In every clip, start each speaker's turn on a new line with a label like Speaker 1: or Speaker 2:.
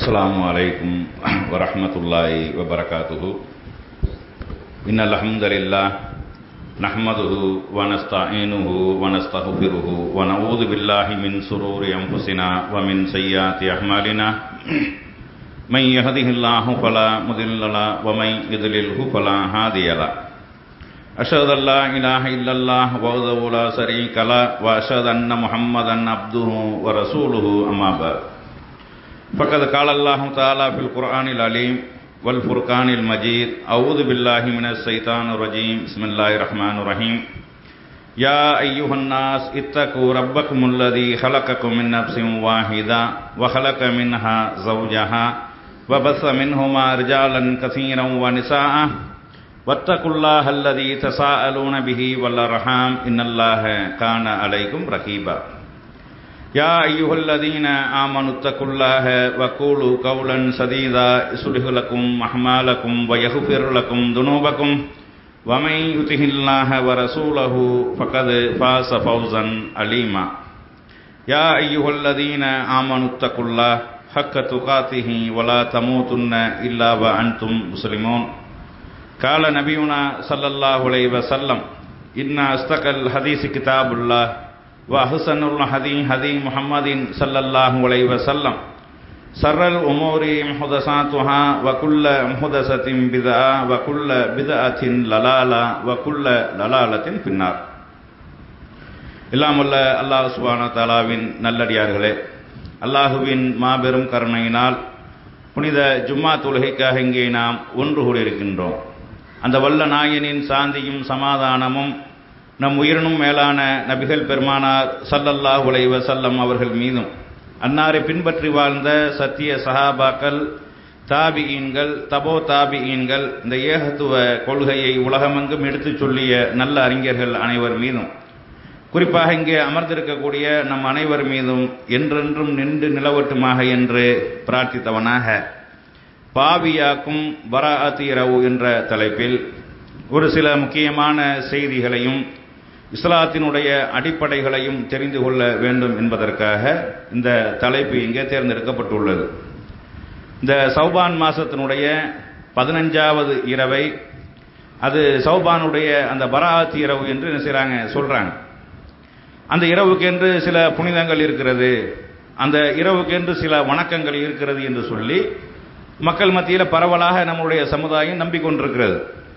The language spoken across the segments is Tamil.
Speaker 1: السلام عليكم ورحمة الله وبركاته إن الحمد لله نحمده ونستعينه ونستغفره ونعوذ بالله من سرور أنفسنا ومن سيئات أعمالنا من يهده الله فلا مضل له ومن يضلله فلا هادي له أشهد أن لا إله إلا الله وحده لا شريك له وأشهد أن محمدا عبده ورسوله أما بعد فقد قال الله تعالى في القرآن العليم والفرقان المجيد أعوذ بالله من الشيطان الرجيم بسم الله الرحمن الرحيم يا أيها الناس اتقوا ربكم الذي خلقكم من نفس واحدة وخلق منها زوجها وبث منهما رجالا كثيرا ونساء واتقوا الله الذي تساءلون به والأرحام إن الله كان عليكم رقيبا يا أيها الذين آمنوا اتقوا الله وقولوا قولا سديدا يصلح لكم أعمالكم ويغفر لكم ذنوبكم ومن يطع الله ورسوله فقد فاز فوزا عليما يا أيها الذين آمنوا اتقوا الله حق تقاته ولا تموتن إلا وأنتم مسلمون قال نبينا صلى الله عليه وسلم إن أصدق الحديث كتاب الله وأحسن الهدي هدي محمد صلى الله عليه وسلم سر الأمور محدثاتها وكل محدثة بدعة وكل بدعة للالة وكل للالة في النار இல்லாமல்ல அல்லாஹ் சுபான தாலாவின் நல்லடியார்களே அல்லாஹுவின் மாபெரும் கருணையினால் புனித ஜும்மா தொழுகைக்காக இங்கே நாம் ஒன்று கூடியிருக்கின்றோம் அந்த வல்ல நாயனின் சாந்தியும் சமாதானமும் நம் உயிரினும் மேலான நபிகள் பெருமானார் சல்லல்லாஹ் உலைவ செல்லம் அவர்கள் மீதும் அன்னாரை பின்பற்றி வாழ்ந்த சத்திய சஹாபாக்கள் தாபியீன்கள் தபோ தாபியீன்கள் இந்த ஏகத்துவ கொள்கையை உலகமெங்கும் எடுத்துச் சொல்லிய நல்ல அறிஞர்கள் அனைவர் மீதும் குறிப்பாக இங்கே அமர்ந்திருக்கக்கூடிய நம் அனைவர் மீதும் என்றென்றும் நின்று நிலவட்டுமாக என்று பிரார்த்தித்தவனாக பாவியாக்கும் பராஅத்தி இரவு என்ற தலைப்பில் ஒரு சில முக்கியமான செய்திகளையும் இஸ்லாத்தினுடைய அடிப்படைகளையும் தெரிந்து கொள்ள வேண்டும் என்பதற்காக இந்த தலைப்பு இங்கே தேர்ந்தெடுக்கப்பட்டுள்ளது இந்த சௌபான் மாசத்தினுடைய பதினஞ்சாவது இரவை அது சௌபானுடைய அந்த பராத்தி இரவு என்று என்ன செய்கிறாங்க சொல்கிறாங்க அந்த இரவுக்கு என்று சில புனிதங்கள் இருக்கிறது அந்த இரவுக்கு என்று சில வணக்கங்கள் இருக்கிறது என்று சொல்லி மக்கள் மத்தியில் பரவலாக நம்முடைய சமுதாயம் நம்பிக்கொண்டிருக்கிறது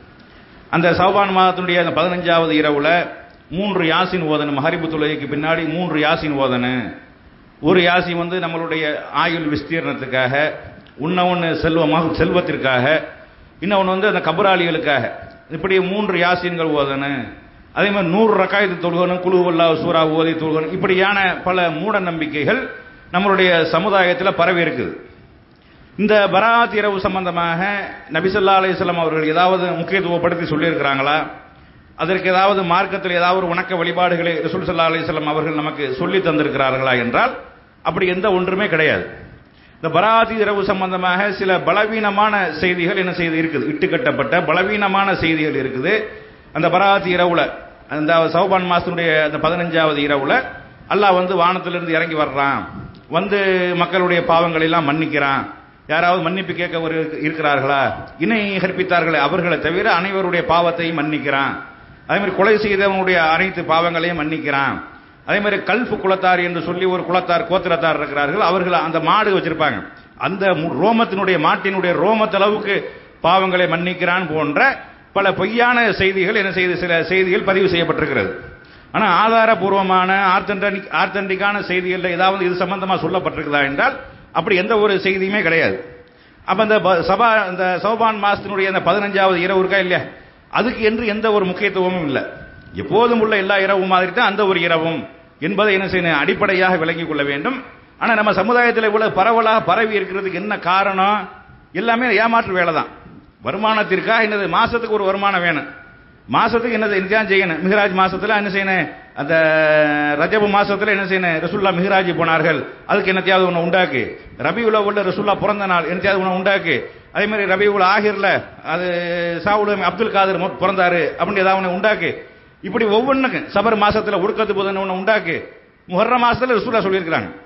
Speaker 1: அந்த சௌபான் மாதத்தினுடைய அந்த பதினஞ்சாவது இரவுல மூன்று யாசின் ஓதனு மஹரிபு தொழுகைக்கு பின்னாடி மூன்று யாசின் ஓதனு ஒரு யாசி வந்து நம்மளுடைய ஆயுள் விஸ்தீர்ணத்துக்காக இன்னொன்று செல்வமாக செல்வத்திற்காக இன்னொன்று வந்து அந்த கபராளிகளுக்காக இப்படி மூன்று யாசின்கள் ஓதனு அதே மாதிரி நூறு ரக்காயத்து தொழுகணும் குழுவல்லா சூறா ஓதி தொழுகணும் இப்படியான பல மூட நம்பிக்கைகள் நம்மளுடைய சமுதாயத்தில் பரவி இருக்குது இந்த பராத் இரவு சம்பந்தமாக நபிசல்லா அலிஸ்லாம் அவர்கள் ஏதாவது முக்கியத்துவப்படுத்தி சொல்லியிருக்கிறாங்களா அதற்கு ஏதாவது மார்க்கத்தில் ஏதாவது ஒரு வணக்க வழிபாடுகளை ரசூல் சல்லா அலிஸ்லாம் அவர்கள் நமக்கு சொல்லி தந்திருக்கிறார்களா என்றால் அப்படி எந்த ஒன்றுமே கிடையாது இந்த பராதி இரவு சம்பந்தமாக சில பலவீனமான செய்திகள் என்ன செய்தி இருக்குது இட்டுக்கட்டப்பட்ட பலவீனமான செய்திகள் இருக்குது அந்த பராதி இரவுல அந்த சௌபான் மாசத்தினுடைய அந்த பதினஞ்சாவது இரவுல அல்லாஹ் வந்து வானத்திலிருந்து இறங்கி வர்றான் வந்து மக்களுடைய பாவங்களை எல்லாம் மன்னிக்கிறான் யாராவது மன்னிப்பு கேட்க ஒரு இருக்கிறார்களா இணை கற்பித்தார்களே அவர்களை தவிர அனைவருடைய பாவத்தையும் மன்னிக்கிறான் அதே மாதிரி கொலை செய்தவனுடைய அனைத்து பாவங்களையும் மன்னிக்கிறான் அதே மாதிரி கல்ஃபு குலத்தார் என்று சொல்லி ஒரு குலத்தார் கோத்திரத்தார் இருக்கிறார்கள் அவர்கள் அந்த மாடு வச்சிருப்பாங்க அந்த ரோமத்தினுடைய மாட்டினுடைய ரோமத்தளவுக்கு பாவங்களை மன்னிக்கிறான் போன்ற பல பொய்யான செய்திகள் என்ன செய்து சில செய்திகள் பதிவு செய்யப்பட்டிருக்கிறது ஆனால் ஆதாரபூர்வமான ஆர்த்தன்டிக் ஆர்த்தன்டிக்கான செய்திகளில் ஏதாவது இது சம்பந்தமாக சொல்லப்பட்டிருக்குதா என்றால் அப்படி எந்த ஒரு செய்தியுமே கிடையாது அப்ப இந்த சபா இந்த சௌபான் மாசத்தினுடைய அந்த பதினஞ்சாவது இரவு இருக்கா இல்லையா அதுக்கு என்று எந்த ஒரு முக்கியத்துவமும் இல்லை எப்போதும் உள்ள எல்லா இரவும் மாதிரி தான் அந்த ஒரு இரவும் என்பதை என்ன செய்யணும் அடிப்படையாக விளங்கிக் கொள்ள வேண்டும் ஆனால் நம்ம சமுதாயத்தில் இவ்வளவு பரவலாக பரவி இருக்கிறதுக்கு என்ன காரணம் எல்லாமே ஏமாற்று வேலை தான் வருமானத்திற்காக என்னது மாசத்துக்கு ஒரு வருமானம் வேணும் மாசத்துக்கு என்னது இதுதான் செய்யணும் மிகராஜ் மாசத்துல என்ன செய்யணும் அந்த ரஜபு மாசத்துல என்ன செய்யணும் ரசுல்லா மிகராஜ் போனார்கள் அதுக்கு என்னத்தையாவது ஒன்று உண்டாக்கு ரபியுல உள்ள ரசுல்லா பிறந்த நாள் என்னத்தையாவது ஒன்று உண்டாக்கு அதே மாதிரி ரபியுல் ஆகிர்ல அது சாவுல அப்துல் காதர் பிறந்தாரு அப்படின்னு ஏதாவது ஒன்று உண்டாக்கு இப்படி ஒவ்வொன்றுக்கும் சபர் மாசத்துல உடுக்கத்து புதன் ஒன்று உண்டாக்கு முஹர்ர மாசத்துல ரசூலா சொல்லியிருக்கிறாங்க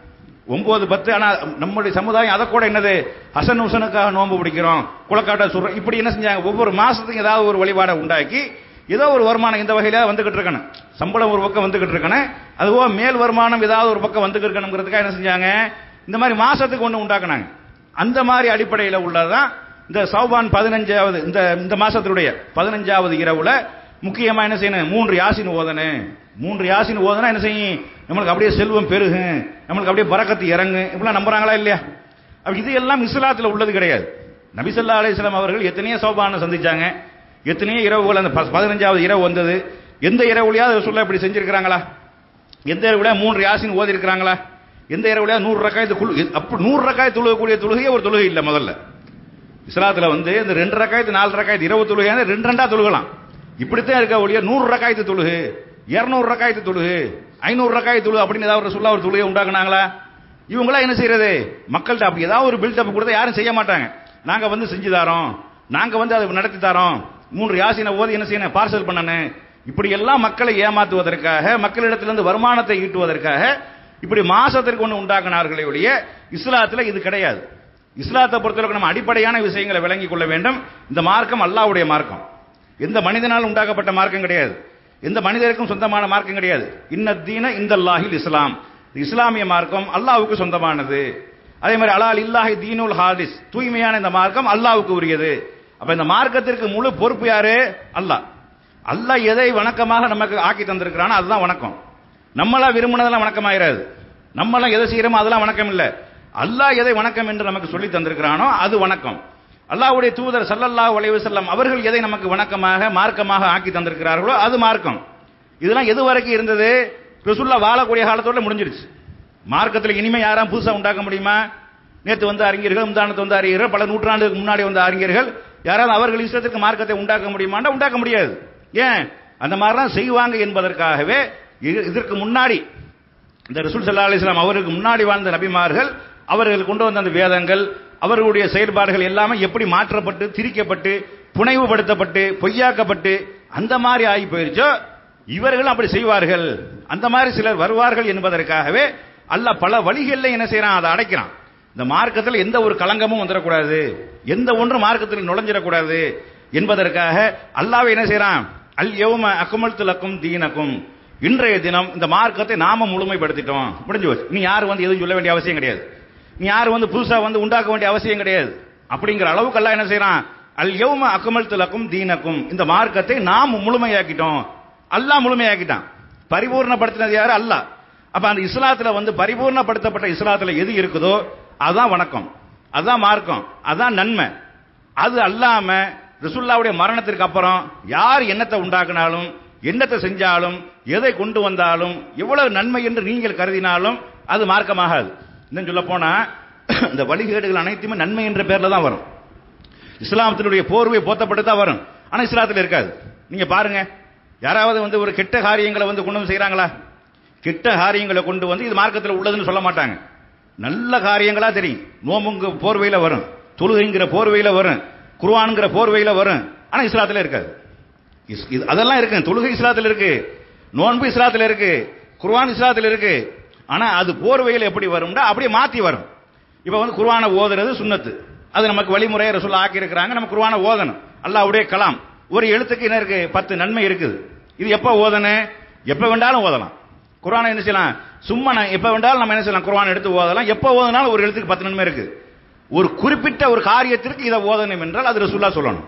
Speaker 1: ஒன்பது பத்து ஆனா நம்முடைய சமுதாயம் அதை கூட என்னது ஹசன் ஹுசனுக்காக நோன்பு பிடிக்கிறோம் குளக்காட்ட சொல்றோம் இப்படி என்ன செஞ்சாங்க ஒவ்வொரு மாசத்துக்கும் ஏதாவது ஒரு வழிபாடை உண்டாக்கி ஏதோ ஒரு வருமானம் இந்த வகையில வந்துகிட்டு இருக்கணும் சம்பளம் ஒரு பக்கம் வந்துகிட்டு இருக்கணும் அதுவோ மேல் வருமானம் ஏதாவது ஒரு பக்கம் வந்துகிட்டு இருக்கணுங்கிறதுக்காக என்ன செஞ்சாங்க இந்த மாதிரி மாசத்துக்கு ஒன்று உண்டாக்குனாங்க அந்த மாதிரி அடிப்படையில் உள்ளதுதான் இந்த சௌபான் பதினஞ்சாவது இந்த இந்த மாசத்தினுடைய பதினஞ்சாவது இரவுல முக்கியமா என்ன செய்யணும் மூன்று யாசின் ஓதணும் மூன்று யாசின் ஓதனா என்ன செய்யும் நம்மளுக்கு அப்படியே செல்வம் பெருகும் நம்மளுக்கு அப்படியே பறக்கத்து இறங்கு இப்படிலாம் நம்புறாங்களா இல்லையா அப்ப இது எல்லாம் இஸ்லாத்துல உள்ளது கிடையாது நபிசல்லா அலிஸ்லாம் அவர்கள் எத்தனையோ சௌபான சந்திச்சாங்க எத்தனையோ இரவுகள் அந்த ப- பதினஞ்சாவது இரவு வந்தது எந்த இரவுலையாவது சொல்ல இப்படி செஞ்சிருக்கிறாங்களா எந்த இரவுல மூன்று யாசின் ஓதி இருக்கிறாங்களா எந்த இரவுல நூறு ரக்காயத்து குழு அப்படி நூறு ரக்காய் தொழுகக்கூடிய தொழுகையே ஒரு தொழுகை இல்லை முதல்ல இஸ்லாத்துல வந்து இந்த ரெண்டு ரக்காயத்து நாலு ரக்காயத்து இருபது தொழுகை ரெண்டு ரெண்டா தொழுகலாம் இப்படித்தான் இருக்க ஒழிய நூறு ரக்காயத்து தொழுகு இருநூறு ரக்காயத்து தொழுகு ஐநூறு ரக்காயத்து தொழுகு அப்படின்னு ஏதாவது ஒரு சொல்ல ஒரு தொழுகை உண்டாக்குனாங்களா இவங்களா என்ன செய்யறது மக்கள்கிட்ட அப்படி ஏதாவது ஒரு பில்டப் கொடுத்தா யாரும் செய்ய மாட்டாங்க நாங்க வந்து செஞ்சு தரோம் நாங்க வந்து அதை நடத்தி தரோம் மூன்று யாசினை ஓதி என்ன செய்யணும் பார்சல் பண்ணணும் இப்படி எல்லாம் மக்களை ஏமாத்துவதற்காக மக்களிடத்திலிருந்து வருமானத்தை ஈட்டுவதற்காக இப்படி மாசத்திற்கு ஒன்று உண்டாக்குனார்களே ஒழிய இஸ்லாத்துல இது கிடையாது இஸ்லாத்தை பொறுத்தவரைக்கும் நம்ம அடிப்படையான விஷயங்களை விளங்கிக் கொள்ள வேண்டும் இந்த மார்க்கம் அல்லாஹ்வுடைய மார்க்கம் எந்த மனிதனால் உண்டாக்கப்பட்ட மார்க்கம் கிடையாது எந்த மனிதருக்கும் சொந்தமான மார்க்கம் கிடையாது இன்னத்தீன இந்த அல்லாஹில் இஸ்லாம் இது இஸ்லாமிய மார்க்கம் அல்லாஹ்வுக்கு சொந்தமானது அதே மாதிரி அலால் இல்லாஹி தீனுல் ஹாதிஸ் தூய்மையான இந்த மார்க்கம் அல்லாஹ்வுக்கு உரியது அப்ப இந்த மார்க்கத்திற்கு முழு பொறுப்பு யாரு அல்லாஹ் அல்லாஹ் எதை வணக்கமாக நமக்கு ஆக்கி தந்திருக்கிறானோ அதுதான் வணக்கம் நம்மளா விரும்பினதெல்லாம் வணக்கமாயிராது நம்மளாம் எதை செய்யறோமோ அதெல்லாம் வணக்கம் இல்ல அல்லாஹ் எதை வணக்கம் என்று நமக்கு சொல்லி தந்திருக்கிறானோ அது வணக்கம் அல்லாஹ்வுடைய தூதர் ஸல்லல்லாஹு அலைஹி வஸல்லம் அவர்கள் எதை நமக்கு வணக்கமாக மார்க்கமாக ஆக்கி தந்திருக்கிறார்களோ அது மார்க்கம் இதெல்லாம் எது வரைக்கும் இருந்தது ரசூல்லா வாழக்கூடிய காலத்தோட முடிஞ்சிருச்சு மார்க்கத்தில் இனிமே யாரும் புதுசா உண்டாக்க முடியுமா நேத்து வந்த அறிஞர்கள் முந்தானத்து வந்த அறிஞர்கள் பல நூற்றாண்டுக்கு முன்னாடி வந்த அறிஞர்கள் யாராவது அவர்கள் இஷ்டத்துக்கு மார்க்கத்தை உண்டாக்க முடியுமான்னா உண்டாக்க முடியாது ஏன் அந்த மாதிரிலாம் செய்வாங்க என்பதற்காகவே இது- இதற்கு முன்னாடி இந்த ரசூல் ஸல்லல்லாஹு அலைஹி வஸல்லம் அவருக்கு முன்னாடி வாழ்ந்த நபிமார்கள் அவர்கள் கொண்டு வந்த அந்த வேதங்கள் அவர்களுடைய செயல்பாடுகள் எல்லாமே எப்படி மாற்றப்பட்டு திரிக்கப்பட்டு புனைவுபடுத்தப்பட்டு பொய்யாக்கப்பட்டு அந்த மாதிரி ஆகி போயிருச்சோ இவர்களும் அப்படி செய்வார்கள் அந்த மாதிரி சிலர் வருவார்கள் என்பதற்காகவே அல்லாஹ் பல வழிகளில் என்ன செய்யறான் அதை அடைக்கிறான் இந்த மார்க்கத்தில் எந்த ஒரு களங்கமும் வந்துடக்கூடாது எந்த ஒன்றும் மார்க்கத்தில் நுழைஞ்சிடக்கூடாது என்பதற்காக அல்லாஹ் என்ன செய்யறான் அல் யௌம அக்மல்து லக்கும் தீனக்கும் இன்றைய தினம் இந்த மார்க்கத்தை நாம முழுமைப்படுத்திட்டோம் முடிஞ்சு போச்சு நீ யாரும் வந்து எதுவும் சொல்ல வேண்டிய அவசியம் கிடையாது நீ யாரும் வந்து புதுசா வந்து உண்டாக்க வேண்டிய அவசியம் கிடையாது அப்படிங்கிற அளவுக்கு எல்லாம் என்ன செய்யறான் அல் யௌம அக்மல்து லக்கும் தீனக்கும் இந்த மார்க்கத்தை நாம் முழுமையாக்கிட்டோம் அல்லாஹ் முழுமையாக்கிட்டான் பரிபூர்ணப்படுத்தினது யாரு அல்லாஹ் அப்ப அந்த இஸ்லாத்துல வந்து பரிபூர்ணப்படுத்தப்பட்ட இஸ்லாத்துல எது இருக்குதோ அதான் வணக்கம் அதான் மார்க்கம் அதான் நன்மை அது அல்லாம ரசுல்லாவுடைய மரணத்திற்கு அப்புறம் யார் என்னத்தை உண்டாக்குனாலும் என்னத்தை செஞ்சாலும் எதை கொண்டு வந்தாலும் எவ்வளவு நன்மை என்று நீங்கள் கருதினாலும் அது மார்க்கமாகாது இன்னும் சொல்ல போனா இந்த வழிகேடுகள் அனைத்துமே நன்மை என்ற பேர்ல தான் வரும் இஸ்லாமத்தினுடைய போர்வை போத்தப்பட்டு தான் வரும் ஆனா இஸ்லாத்துல இருக்காது நீங்க பாருங்க யாராவது வந்து ஒரு கெட்ட காரியங்களை வந்து கொண்டு வந்து செய்றாங்களா கெட்ட காரியங்களை கொண்டு வந்து இது மார்க்கத்தில் உள்ளதுன்னு சொல்ல மாட்டாங்க நல்ல காரியங்களா தெரியும் நோம்புங்க போர்வையில வரும் தொழுகைங்கிற போர்வையில வரும் குர்ஆன்ங்கிற போர்வையில வரும் ஆனா இஸ்லாத்துல இருக்காது இஸ்- இது- அதெல்லாம் இருக்கு தொழுகை இஸ்லாத்துல இருக்கு நோன்பு இஸ்லாத்துல இருக்கு குர்ஆன் இஸ்லாத்துல இருக்கு ஆனா அது போர்வையில் எப்படி வரும்னா அப்படியே மாத்தி வரும் இப்ப வந்து குர்ஆனை ஓதுறது சுன்னத்து அது நமக்கு வழிமுறையை ரசூல் ஆக்கி இருக்கிறாங்க நம்ம குர்ஆனை ஓதணும் அல்லாஹ்வுடைய கலாம் ஒரு எழுத்துக்கு என்ன இருக்கு பத்து நன்மை இருக்குது இது எப்ப ஓதணும் எப்ப வேண்டாலும் ஓதலாம் குர்ஆனை என்ன செய்யலாம் சும்மா நான் எப்ப வேண்டாலும் நம்ம என்ன செய்யலாம் குர்ஆன் எடுத்து ஓதலாம் எப்ப ஓதுனாலும் ஒரு எழுத்துக்கு பத்து நன்மை இருக்கு ஒரு குறிப்பிட்ட ஒரு காரியத்திற்கு இதை ஓதணும் என்றால் அது ரசூல்லா சொல்லணும்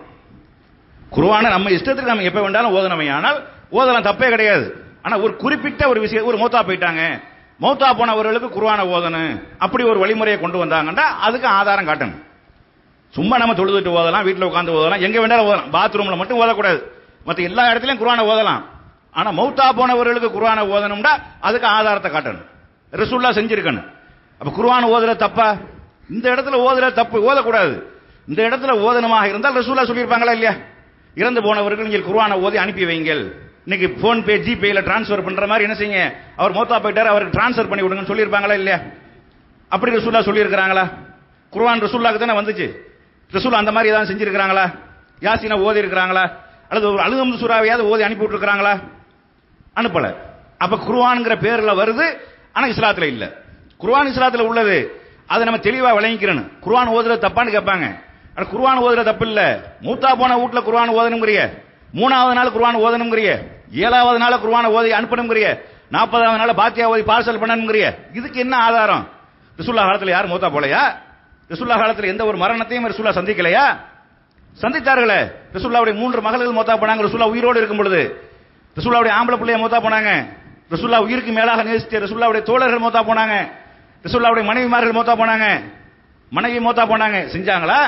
Speaker 1: குர்ஆனை நம்ம இஷ்டத்துக்கு நம்ம எப்ப வேண்டாலும் ஓதனமையானால் ஓதலாம் தப்பே கிடையாது ஆனா ஒரு குறிப்பிட்ட ஒரு விஷயம் ஒரு மௌத்தா போயிட்டாங்க மௌத்தா போனவர்களுக்கு குர்ஆனை ஓதணும் அப்படி ஒரு வழிமுறையை கொண்டு வந்தாங்கன்னா அதுக்கு ஆதாரம் காட்டணும் சும்மா நம்ம தொழுதுட்டு ஓதலாம் வீட்டில் உட்காந்து ஓதலாம் எங்க வேண்டாலும் ஓதலாம் பாத்ரூம்ல மட்டும் ஓதக்கூடாது மற்ற எல்லா இடத்துலயும் குர்ஆனை ஓதலாம் ஆனா மௌத்தா போனவர்களுக்கு குர்ஆனை ஓதணும்னா அதுக்கு ஆதாரத்தை காட்டணும் ரசூல்லா செஞ்சிருக்கணும் அப்ப குர்ஆன் ஓதுற தப்பா இந்த இடத்துல ஓதுற தப்பு ஓதக்கூடாது இந்த இடத்துல ஓதனமாக இருந்தால் ரசூல்லா சொல்லியிருப்பாங்களா இல்லையா இறந்து போனவர்கள் நீங்கள் குர்ஆனை ஓதி அனுப்பி வைங்கள் இன்னைக்கு போன் பே ஜிபேல டிரான்ஸ்ஃபர் பண்ற மாதிரி என்ன செய்யுங்க அவர் மௌத்தா போயிட்டாரு அவருக்கு டிரான்ஸ்ஃபர் பண்ணி விடுங்கன்னு சொல்லியிருப்பாங்களா இல்லையா அப்படி ரசூல்லா சொல்லியிருக்கிறாங்களா குர்ஆன் ரசூல்லாக்கு தானே வந்துச்சு ரசூல் அந்த மாதிரி ஏதாவது செஞ்சிருக்கிறாங்களா யாசினை ஓதி இருக்கிறாங்களா அல்லது ஒரு அழுகம் சூறாவையாவது ஓதி அனுப்பி விட்டுருக்காங்களா அனுப்பல அப்ப குர்ஆன்ங்கிற பேர்ல வருது ஆனா இஸ்லாத்துல இல்ல குர்ஆன் இஸ்லாத்துல உள்ளது அதை நம்ம தெளிவா விளங்கிக்கிறணும் குர்ஆன் ஓதுறது தப்பான்னு கேட்பாங்க அட குர்ஆன் ஓதுறது தப்பு இல்ல மூத்தா போன வீட்ல குர்ஆன் ஓதணுங்கிறிய மூணாவது நாள் குர்ஆன் ஓதணுங்கிறிய ஏழாவது நாள் குர்ஆன் ஓதி அனுப்பணுங்கிறிய நாற்பதாவது நாள் பாத்தியா ஓதி பார்சல் பண்ணணுங்கிறிய இதுக்கு என்ன ஆதாரம் ரசூல்லா காலத்துல யார் மூத்தா போலையா ரசூல்லா காலத்துல எந்த ஒரு மரணத்தையும் ரசூல்லா சந்திக்கலையா சந்தித்தார்களே ரசூல்லாவுடைய மூன்று மகள்கள் மூத்தா போனாங்க ரசூல்லா உயிரோடு இருக்கும் பொழுது ரசூல்லாவுடைய ஆம்பளை பிள்ளைய மூத்தா போனாங்க ரசூல்லா உயிருக்கு மேலாக நேசித்த ரசூல்லாவுடைய தோழர்கள் மூத்தா போனாங்க ரசூல்லாவுடைய மனைவிமார்கள் மூத்தா போனாங்க மனைவி மூத்தா போனாங்க செஞ்சாங்களா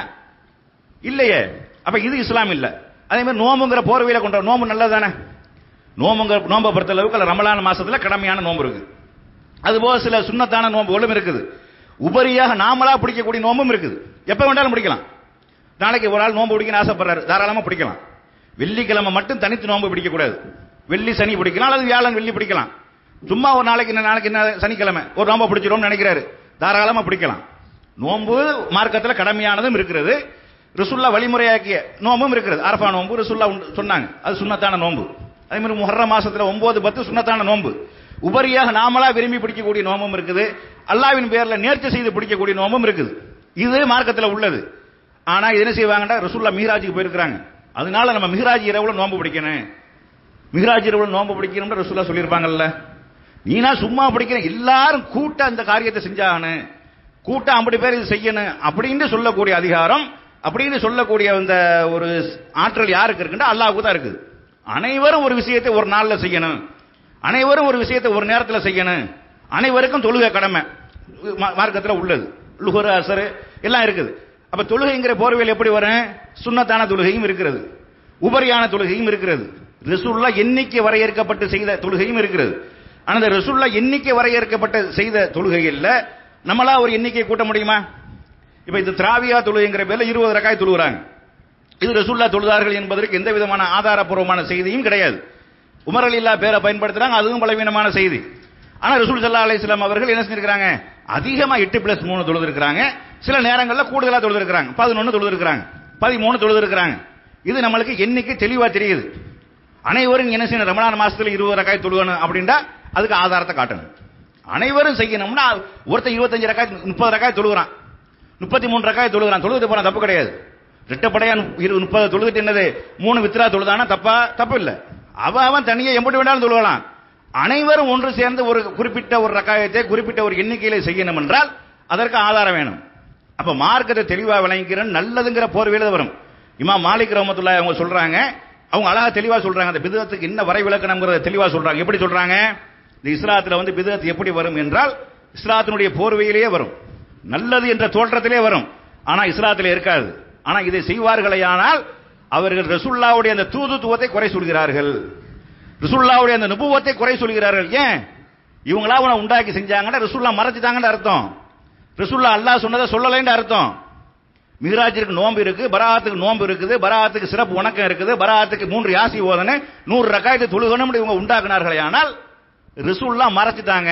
Speaker 1: இல்லையே அப்ப இது இஸ்லாம் இல்ல அதே மாதிரி நோம்புங்கிற போர்வையில கொண்ட நோம்பு நல்லது தானே நோம்புங்கிற நோம்பை பொறுத்த அளவுக்கு அல்ல ரமலான் மாசத்துல கடமையான நோம்பு இருக்கு அதுபோக சில சுண்ணத்தான நோம்புகளும் இருக்குது உபரியாக நாமளா பிடிக்கக்கூடிய நோம்பும் இருக்குது எப்ப வேண்டாலும் பிடிக்கலாம் நாளைக்கு ஒரு ஆள் நோன்பு பிடிக்கணும்னு ஆசைப்படுறாரு தாராளமா பிடிக்கலாம் வெள்ளிக்கிழமை மட்டும் தனித்து நோன்பு பிடிக்க கூடாது வெள்ளி சனி பிடிக்கலாம் அல்லது வியாழன் வெள்ளி பிடிக்கலாம் சும்மா ஒரு நாளைக்கு என்ன நாளைக்கு என்ன சனிக்கிழமை ஒரு நோன்பை பிடிச்சிரோம்னு நினைக்கிறாரு தாராளமா பிடிக்கலாம் நோன்பு மார்க்கத்தில் கடமையானதும் இருக்கிறது ரிசுல்லா வழிமுறையாக்கிய நோம்பும் இருக்கிறது அரஃபா நோன்பு ரிசுல்லா உண்டு- சொன்னாங்க அது சுண்ணத்தான நோன்பு அதே மாதிரி முஹர்ர மாசத்துல ஒன்பது பத்து சுண்ணத்தான நோன்பு உபரியாக நாமளா விரும்பி பிடிக்கக்கூடிய நோம்பும் இருக்குது அல்லாவின் பேர்ல நேர்ச்சி செய்து பிடிக்கக்கூடிய நோம்பும் இருக்குது இது மார்க்கத்துல உள்ளது ஆனா இது என்ன செய்வாங்கன்னா ரசூல்லா மிஹ்ராஜுக்கு போயிருக்காங்க அதனால நம்ம மிஹ்ராஜ் இரவுல நோன்பு பிடிக்கணும் மிஹ்ராஜ் இரவுல நோன்பு பிடிக்கணும்னு ரசூல்லா சொல்லியிருப்பாங்கல்ல நீனா சும்மா பிடிக்கிற எல்லாரும் கூட்ட அந்த காரியத்தை செஞ்சாகணும் கூட்டம் அப்படி பேர் இது செய்யணும் அப்படின்னு சொல்லக்கூடிய அதிகாரம் அப்படின்னு சொல்லக்கூடிய அந்த ஒரு ஆற்றல் யாருக்கு இருக்குன்னா அல்லாஹ்வுக்கு தான் இருக்குது அனைவரும் ஒரு விஷயத்தை ஒரு நாள்ல செய்யணும் அனைவரும் ஒரு விஷயத்தை ஒரு நேரத்துல செய்யணும் அனைவருக்கும் தொழுகை கடமை மா- மார்க்கத்துல உள்ளது லுஹர் அசர் எல்லாம் இருக்குது அப்ப தொழுகைங்கிற போர்வையில் எப்படி வரும் சுன்னத்தான தொழுகையும் இருக்கிறது உபரியான தொழுகையும் இருக்கிறது ரசூல்லா எண்ணிக்கை வரையறுக்கப்பட்டு செய்த தொழுகையும் இருக்கிறது ஆனா அந்த ரசூல்லா எண்ணிக்கை வரையறுக்கப்பட்ட செய்த தொழுகையில் நம்மளா ஒரு எண்ணிக்கை கூட்ட முடியுமா இப்ப இந்த திராவியா தொழுகைங்கிற பேர்ல இருபது ரக்காய் தொழுகிறாங்க இது ரசூல்லா தொழுதார்கள் என்பதற்கு எந்த விதமான ஆதாரப்பூர்வமான செய்தியும் கிடையாது உமர் அலில்லா பேரை பயன்படுத்துறாங்க அதுவும் பலவீனமான செய்தி ஆனா ரசூல் சல்லா அலிஸ்லாம் அவர்கள் என்ன செஞ்சிருக்காங்க அதிகமா எட்டு பிளஸ் மூணு தொழுது இருக்கிறாங்க சில நேரங்கள்ல கூடுதலா தொழுது இருக்கிறாங்க பதினொன்னு தொழுது இருக்கிறாங்க பதிமூணு தொழுது இருக்கிறாங்க இது நம்மளுக்கு எண்ணிக்கை தெளிவா தெரியுது அனைவரும் என்ன செய்யணும் ரமலான் மாசத்துல இருபது ரக்காய் தொழுகணும் அப்படின்டா அதுக்கு ஆதாரத்தை காட்டணும் அனைவரும் செய்யணும்னா ஒருத்தன் இருபத்தஞ்சு ரக்காய் முப்பது ரக்காய் தொழுகிறான் முப்பத்தி மூணு ரக்காய் தொழுகிறான் தொழுது போனா தப்பு கிடையாது ரெட்டப்படையா நு- இரு முப்பது தொழுதுட்டு என்னது மூணு வித்ரா தொழுதானா தப்பா தப்பு இல்ல அவன் அவன் தனியா எம்படி வேணாலும் தொழுகலாம் அனைவரும் ஒன்று சேர்ந்து ஒரு குறிப்பிட்ட ஒரு ரக்காயத்தை குறிப்பிட்ட ஒரு எண்ணிக்கையில செய்யணும் என்றால் அதற்கு ஆதாரம் வேணும் அப்ப மார்க்கத்தை தெளிவா விளங்கிக்கிற நல்லதுங்கிற போர்வையில வரும் இமாம் மாலிக் ரஹமத்துல்லாஹி அவங்க சொல்றாங்க அவங்க அழகா தெளிவா சொல்றாங்க அந்த பிதத்துக்கு என்ன வரை விளக்கணம்ங்கிறத தெளிவா சொல்றாங்க எப்படி சொல்றாங்க இந்த இஸ்லாத்துல வந்து பிதத் எப்படி வரும் என்றால் இஸ்லாத்தினுடைய போர்வையிலேயே வரும் நல்லது என்ற தோற்றத்திலே வரும் ஆனா இஸ்லாத்திலே இருக்காது ஆனா இதை செய்வார்களேயானால் அவர்கள் ரசூல்லாவுடைய அந்த தூதுத்துவத்தை குறை சொல்கிறார்கள் ரசூல்லாவுடைய அந்த நுபுவத்தை குறை சொல்கிறார்கள் ஏன் இவங்களா உன உண்டாக்கி செஞ்சாங்கன்னா ரசூல்லா மறைச்சிட்டாங்கன்னு அர்த்தம் ரசூல்லா அல்லாஹ் சொன்னதை சொல்லலைன்னு அர்த்தம் மிகராஜிற்கு நோன்பு இருக்கு பராத்துக்கு நோன்பு இருக்குது பராத்துக்கு சிறப்பு வணக்கம் இருக்குது பராத்துக்கு மூன்று யாசி ஓதனை நூறு ரக்காயத்தை தொழுகணும் இவங்க உண்டாக்குனார்களே ஆனால் ரிசுல்லா மறைச்சிட்டாங்க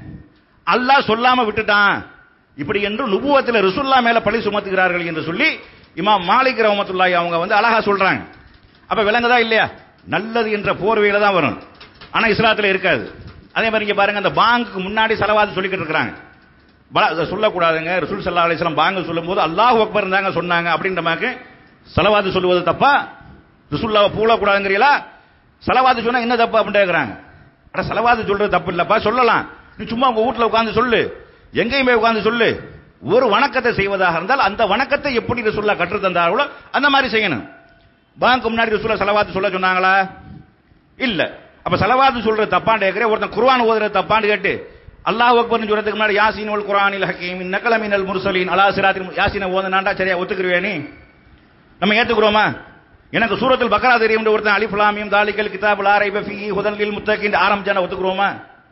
Speaker 1: அல்லாஹ் சொல்லாம விட்டுட்டான் இப்படி என்று நுபுவத்தில் ரிசுல்லா மேல பழி சுமத்துகிறார்கள் என்று சொல்லி இமாம் மாலிக் ரஹமத்துல்லாஹி அவங்க வந்து அழகா சொல்றாங்க அப்ப விளங்குதா இல்லையா நல்லது என்ற போர்வையில தான் வரும் ஆனா இஸ்லாத்துல இருக்காது அதே மாதிரி இங்க பாருங்க அந்த பாங்குக்கு முன்னாடி செலவாது சொல்லிக்கிட்டு இருக்கிறாங்க பல- அதை சொல்லக்கூடாதுங்க ரசூல் சல்லா அலிஸ்லாம் பாங்க சொல்லும்போது அல்லாஹ் அக்பர் இருந்தாங்க சொன்னாங்க அப்படின்ற மாதிரி செலவாது சொல்லுவது தப்பா ரசூல்லாவை பூலக்கூடாதுங்கிறீங்களா செலவாது சொன்னா என்ன தப்பு அப்படின்னு கேட்கறாங்க அட செலவாது சொல்றது தப்பு இல்லப்பா சொல்லலாம் நீ சும்மா உங்க வீட்ல உட்கார்ந்து சொல்லு எங்கேயும் போய் உட்கார்ந்து சொல்லு ஒரு வணக்கத்தை செய்வதாக இருந்தால் அந்த வணக்கத்தை எப்படி ரசூல்லா கற்று தந்தார்களோ அந்த மாதிரி செய்யணும் பாங்க்கு முன்னாடி ரசூல்லா செலவாத்து சொல்ல சொன்னாங்களா இல்ல அப்ப செலவாத்து சொல்றது தப்பான்னு கேட்கிறேன் ஒருத்தன் குர்ஆன் ஓதுறது தப்பான்னு கேட்டு அல்லாஹ் அக்பர்னு சொல்றதுக்கு முன்னாடி யாசீன் வல் குர்ஆனில் ஹக்கீம் நக்கல மினல் முர்சலீன் அலா சிராத்தில் யாசீனை ஓதுனாண்டா சரியா ஒத்துக்குருவே நீ நம்ம ஏத்துக்குறோமா எனக்கு சூரத்தில் பக்ரா தெரியும் ஒருத்தன் அலிஃப்லாமியும் தாலிக்கல் கிதாபுல் ஆரைப ஃபீ ஹுதன் லில் முத்தகின் ஆரம்பிச்சான ஒத்துக்குறோமா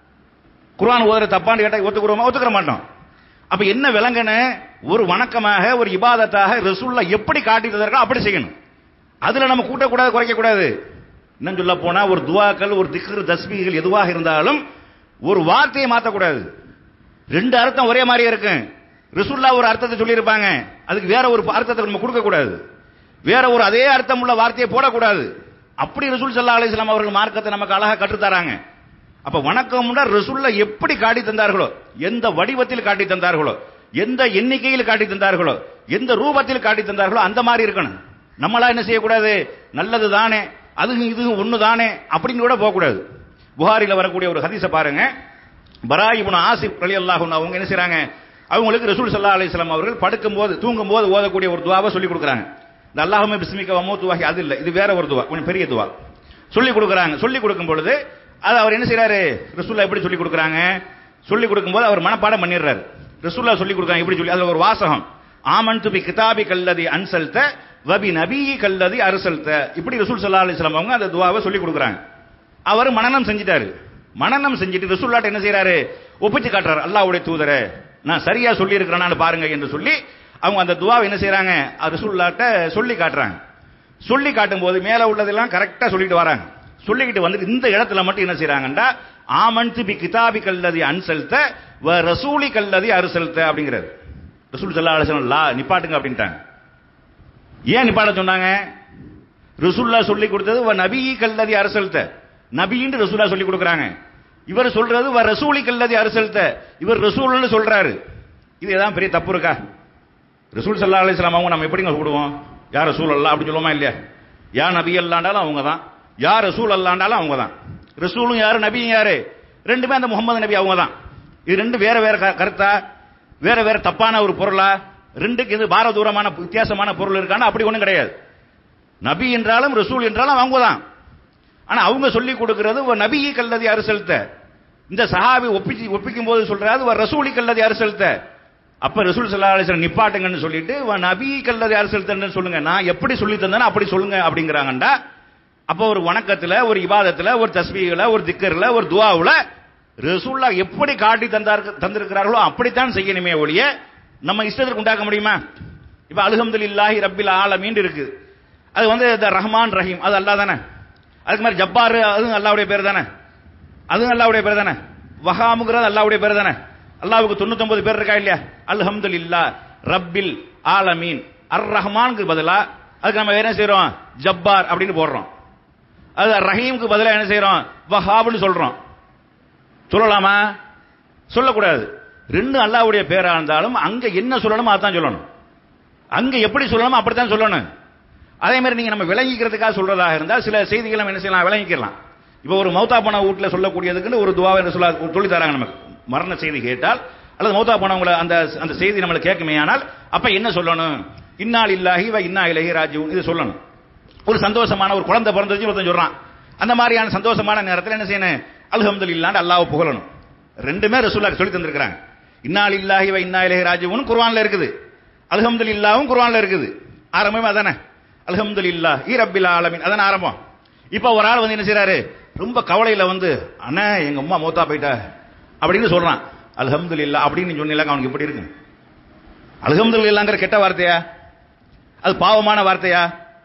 Speaker 1: குர்ஆன் ஓதுறது தப்பான்னு கேட்டா ஒத்துக்குறோமா ஒத்துக்கிற மாட்டோம் அப்ப என்ன விளங்கன ஒரு வணக்கமாக ஒரு இபாதத்தாக ரசூல்லா எப்படி காட்டியதற்கோ அப்படி செய்யணும் அதுல நம்ம கூட்டக்கூடாது குறைக்க கூடாது இன்னும் சொல்ல போனா ஒரு துவாக்கள் ஒரு திக்ரு தஸ்மீகள் எதுவாக இருந்தாலும் ஒரு வார்த்தையை மாத்தக்கூடாது ரெண்டு அர்த்தம் ஒரே மாதிரியே இருக்கும் ரிசுல்லா ஒரு அர்த்தத்தை சொல்லியிருப்பாங்க அதுக்கு வேற ஒரு அர்த்தத்தை நம்ம கொடுக்க கூடாது வேற ஒரு அதே அர்த்தம் உள்ள வார்த்தையை போடக்கூடாது அப்படி ரசூல் சல்லா அலிஸ்லாம் அவர்கள் மார்க்கத்தை நமக்கு அழகா கற்றுத்தராங்க அப்ப வணக்கம்னா ரசூல்ல எப்படி காட்டி தந்தார்களோ எந்த வடிவத்தில் காட்டி தந்தார்களோ எந்த எண்ணிக்கையில் காட்டி தந்தார்களோ எந்த ரூபத்தில் காட்டி தந்தார்களோ அந்த மாதிரி இருக்கணும் நம்மளா என்ன செய்யக்கூடாது நல்லது தானே அதுவும் இதுவும் ஒண்ணு தானே அப்படின்னு கூட போகக்கூடாது புகாரில வரக்கூடிய ஒரு ஹதீஸ பாருங்க பராயிபுன் ஆசிப் அலி அல்லாஹ் அவங்க என்ன செய்றாங்க அவங்களுக்கு ரசூல் சல்லா அலிஸ்லாம் அவர்கள் படுக்கும் போது தூங்கும் போது ஓதக்கூடிய ஒரு துவாவை சொல்லி கொடுக்குறாங்க இந்த அல்லாஹுமே பிஸ்மிக்க வமூத்துவாஹி அது இல்லை இது வேற ஒரு துவா கொஞ்சம் பெரிய துவா சொல்லி கொடுக்குறாங்க சொல்லி கொடுக்கும் பொழுது அது அவர் என்ன செய்றாரு ரசூல்லா எப்படி சொல்லி கொடுக்குறாங்க சொல்லி கொடுக்கும்போது அவர் மனப்பாடம் பண்ணிடுறாரு ரசூல்லா சொல்லி கொடுக்குறாங்க இப்படி சொல்லி அதுல ஒரு வாசகம் ஆமன் துபி கிதாபி கல்லதி அன்சல்த வபி நபி கல்லதி அரசல்த இப்படி ரசூல் சல்லா அலிஸ்லாம் அவங்க அந்த துவாவை சொல்லி கொடுக்குறாங்க அவர் மனனம் செஞ்சிட்டாரு மனனம் செஞ்சுட்டு ரசூல்லாட்ட என்ன செய்யறாரு ஒப்பிச்சு காட்டுறாரு அல்லாஹ்வுடைய தூதரே நான் சரியா சொல்லி இருக்கிறேன்னு பாருங்க என்று சொல்லி அவங்க அந்த துவாவை என்ன செய்றாங்க அது ரசூல்லாட்ட சொல்லி காட்டுறாங்க சொல்லி காட்டும் போது மேல உள்ளதெல்லாம் கரெக்டா சொல்லிட்டு வராங்க சொல்லிக்கிட்டு வந்து இந்த இடத்துல மட்டும் என்ன செய்றாங்கன்னா ஆமன்து பி கிதாபி கல்லதி அன்சல்த வ ரசூலி கல்லதி அருசல்த அப்படிங்கிறாரு ரசூல் சல்லா அலிஸ்லாம் லா நிப்பாட்டுங்க அப்படின்ட்டாங்க ஏன் நிப்பாட்ட சொன்னாங்க ரசூல்லா சொல்லி கொடுத்தது வ நபி கல்லதி அரசல்த நபின்னு ரசூலா சொல்லி கொடுக்குறாங்க இவர் சொல்றது வ ரசூலி கல்லதி அரசல்த இவர் ரசூல்னு சொல்றாரு இது ஏதாவது பெரிய தப்பு இருக்கா ரசூல் சல்லா அலிஸ்லாம் அவங்க நம்ம எப்படிங்க கூடுவோம் யார் ரசூல் அல்லா அப்படி சொல்லுவோமா இல்லையா யா நபி அல்லாண்டாலும் அவங்க தான் யார் ரசூல் அல்லாண்டாலும் அவங்க தான் ரசூலும் யாரு நபியும் யாரு ரெண்டுமே அந்த முகமது நபி அவங்க தான் இது ரெண்டு வேற வேற க- கருத்தா வேற வேற தப்பான ஒரு பொருளா ரெண்டுக்கு இது பாரதூரமான வித்தியாசமான பொருள் இருக்கான்னு அப்படி ஒண்ணும் கிடையாது நபி என்றாலும் ரசூல் என்றாலும் அவங்க தான் ஆனா அவங்க சொல்லி கொடுக்கிறது "வ நபி கல்லதி அரசல்த இந்த சஹாபி ஒப்பிச்சு ஒப்பிக்கும் போது சொல்றாரு "வ ரசூலி கல்லதி அரசல்த அப்ப ரசூல் ஸல்லல்லாஹு அலைஹி வஸல்லம் நிப்பாட்டுங்கன்னு சொல்லிட்டு "வ நபி கல்லதி அரசல்தன்னு சொல்லுங்க நான் எப்படி சொல்லி தந்தேனோ அப்படி சொல்லுங்க அப்படிங்கிறாங்கண்டா அப்ப ஒரு வணக்கத்துல ஒரு இபாதத்துல ஒரு தஸ்பீஹ்ல ஒரு திக்கர்ல ஒரு துஆவுல ரசூல்லா எப்படி காட்டி தந்தார் தந்திருக்கிறார்களோ அப்படித்தான் செய்யணுமே ஒழிய நம்ம இஷ்டத்திற்கு உண்டாக்க முடியுமா இப்ப அல்ஹம்துலில்லாஹி ரப்பில் ஆலமீன் இருக்கு அது வந்து இந்த ரஹ்மான் ரஹீம் அது அல்லாஹ் தானே அதுக்கு மாதிரி ஜப்பார் அதுவும் அல்லாவுடைய பேர் தானே அதுவும் அல்லாவுடைய பேர் தானே வஹாமுங்கிறது அல்லாவுடைய பேர் தானே அல்லாவுக்கு 99 பேர் இருக்கா இல்லையா அல்ஹம்துலில்லா ரப்பில் ஆலமீன் அர் ரஹ்மானுக்கு பதிலா அதுக்கு நம்ம என்ன செய்றோம் ஜப்பார் அப்படின்னு போடுறோம் அது ரஹீமுக்கு பதிலா என்ன செய்றோம் வஹாப்னு சொல்றோம் சொல்லலாமா சொல்லக்கூடாது ரெண்டு அல்லாவுடைய பேரா இருந்தாலும் அங்க என்ன சொல்லணுமோ அதான் சொல்லணும் அங்க எப்படி சொல்லணுமோ அப்படித்தான் சொல்லணும் அதே மாதிரி நீங்க நம்ம விளங்கிக்கிறதுக்காக சொல்றதாக இருந்தால் சில செய்திகளை நம்ம என்ன செய்யலாம் விளங்கிக்கலாம் இப்போ ஒரு மௌத்தா போன வீட்டுல சொல்லக்கூடியதுக்குன்னு ஒரு துவா என்று சொல்ல சொல்லி தராங்க நமக்கு மரண செய்தி கேட்டால் அல்லது மௌத்தா போனவங்கள அந்த அந்த செய்தி நம்மளுக்கு கேட்குமே ஆனால் அப்ப என்ன சொல்லணும் இன்னால் இல்லாஹி வ இன்னா இலஹி ராஜிவும் இது சொல்லணும் ஒரு சந்தோஷமான ஒரு குழந்தை பிறந்துச்சு ஒருத்தன் சொல்றான் அந்த மாதிரியான சந்தோஷமான நேரத்தில் என்ன செய்யணும் அல்ஹம்துலில்லாஹ் அல்லாஹ்வை புகழணும் ரெண்டுமே ரசூலுல்லாஹ் சொல்லி தந்திருக்கிறாங்க இன்னால் இல்லாஹி வ இன்னா இலஹி ராஜிவும் குர்ஆன்ல இருக்குது அல்ஹம்துலில்லாஹும் குர்ஆன்ல இருக்குது ஆரம்பமே அதானே அல்ஹம்துலில்லாஹ் ஈ ரப்பில் ஆலமீன் அதானே ஆரம்பம் இப்போ ஒரு ஆள் வந்து என்ன செய்றாரு ரொம்ப கவலையில வந்து அண்ணா எங்க அம்மா மூத்தா போயிட்டா அப்படின்னு சொல்றான் அல்ஹம்துலில்லாஹ் அப்படின்னு சொன்னீங்க அவனுக்கு எப்படி இருக்கு அல்ஹம்துலில்லாஹ்ங்கிற கெட்ட வார்த்தையா அது பாவமான வார்த்தையா